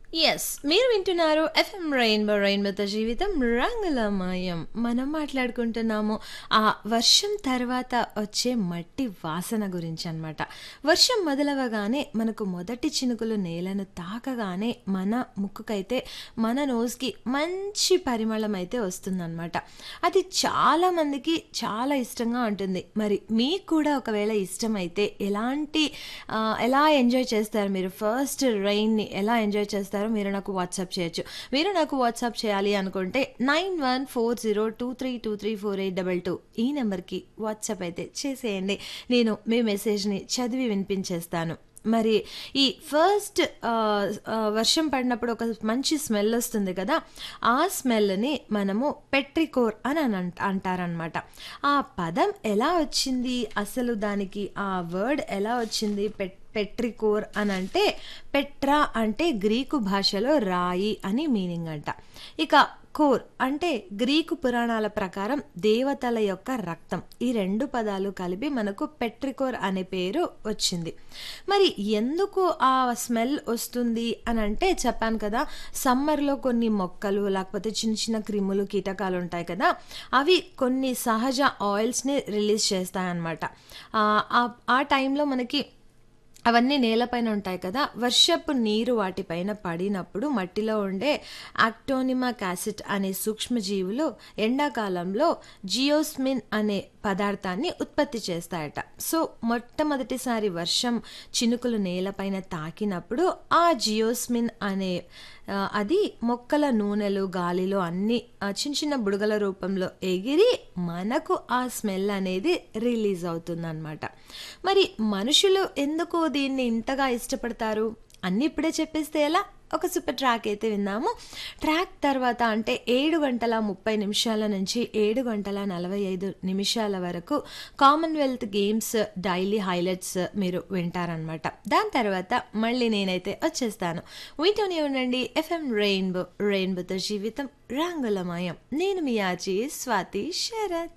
yes మీరు వింటున్నారు FM rainbow రెయిన్బోతో జీవితం రంగులమయం మనం మాట్లాడుకుంటున్నాము ఆ వర్షం తర్వాత వచ్చే మట్టి వాసన గురించి అన్నమాట వర్షం మొదలవగానే మనకు మొదటి చినుకులు నేలను తాకగానే మన ముక్కుకైతే మన నోస్కి మంచి పరిమళం అయితే వస్తుందన్నమాట అది చాలా మందికి చాలా ఇష్టంగా ఉంటుంది మరి మీకు కూడా ఒకవేళ ఇష్టమైతే ఎలాంటి ఆ, ఎలా ఎంజాయ్ చేస్తారు మీరు ఫస్ట్ రైన్ని ఎలా ఎంజాయ్ చేస్తారో మీరు నాకు వాట్సాప్ చేయొచ్చు మీరు నాకు వాట్సాప్ చేయాలి అనుకుంటే nine one four zero two three two three four eight double two ఈ నెంబర్కి వాట్సాప్ అయితే చేసేయండి నేను మీ మెసేజ్ని చదివి వినిపించేస్తాను మరి ఈ ఫస్ట్ ఆ, ఆ, వర్షం పడినప్పుడు ఒక మంచి స్మెల్ వస్తుంది కదా ఆ స్మెల్ని మనము పెట్రికోర్ అని అని అంట అంటారనమాట ఆ పదం ఎలా వచ్చింది అసలు దానికి ఆ వర్డ్ ఎలా వచ్చింది పెట్ పెట్రికోర్ అని అంటే పెట్రా అంటే గ్రీకు భాషలో రాయి అని మీనింగ్ అంట ఇక కోర్ అంటే గ్రీకు పురాణాల ప్రకారం దేవతల యొక్క రక్తం ఈ రెండు పదాలు కలిపి మనకు పెట్రికోర్ అనే పేరు వచ్చింది మరి ఎందుకు ఆ స్మెల్ వస్తుంది అని అంటే చెప్పాను కదా సమ్మర్లో కొన్ని మొక్కలు లేకపోతే చిన్న చిన్న క్రిములు కీటకాలు ఉంటాయి కదా అవి కొన్ని సహజ ఆయిల్స్ని రిలీజ్ చేస్తాయన్నమాట ఆ, ఆ- ఆ టైంలో మనకి అవన్నీ నేలపైన ఉంటాయి కదా వర్షపు నీరు వాటిపైన పడినప్పుడు మట్టిలో ఉండే యాక్టోనిమా యాసిడ్ అనే సూక్ష్మజీవులు ఎండాకాలంలో జియోస్మిన్ అనే పదార్థాన్ని ఉత్పత్తి చేస్తాయట సో మొట్టమొదటిసారి వర్షం చినుకులు నేలపైన తాకినప్పుడు ఆ జియోస్మిన్ అనే ఆ, అది మొక్కల నూనెలు గాలిలో అన్ని ఆ, చిన్న చిన్న బుడగల రూపంలో ఎగిరి మనకు ఆ స్మెల్ అనేది రిలీజ్ అవుతుందన్నమాట మరి మనుషులు ఎందుకు దీన్ని ఇంతగా ఇష్టపడతారు అన్ని ఇప్పుడే చెప్పేస్తే ఎలా ఒక సూపర్ ట్రాక్ అయితే విన్నాము ట్రాక్ తర్వాత అంటే ఏడు గంటల ముప్పై నిమిషాల నుంచి ఏడు గంటల నలభై ఐదు నిమిషాల వరకు కామన్వెల్త్ గేమ్స్ డైలీ హైలైట్స్ మీరు వింటారనమాట దాని తర్వాత మళ్ళీ నేనైతే వచ్చేస్తాను వింటూనే ఉండండి ఎఫ్ఎం రెయిన్బో రెయిన్బోతో జీవితం రంగులమయం నేను మీ ఆచి స్వాతి శరత్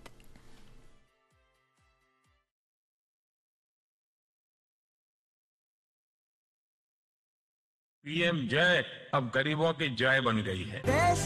पीएम जय अब गरीबों की जय बन गई है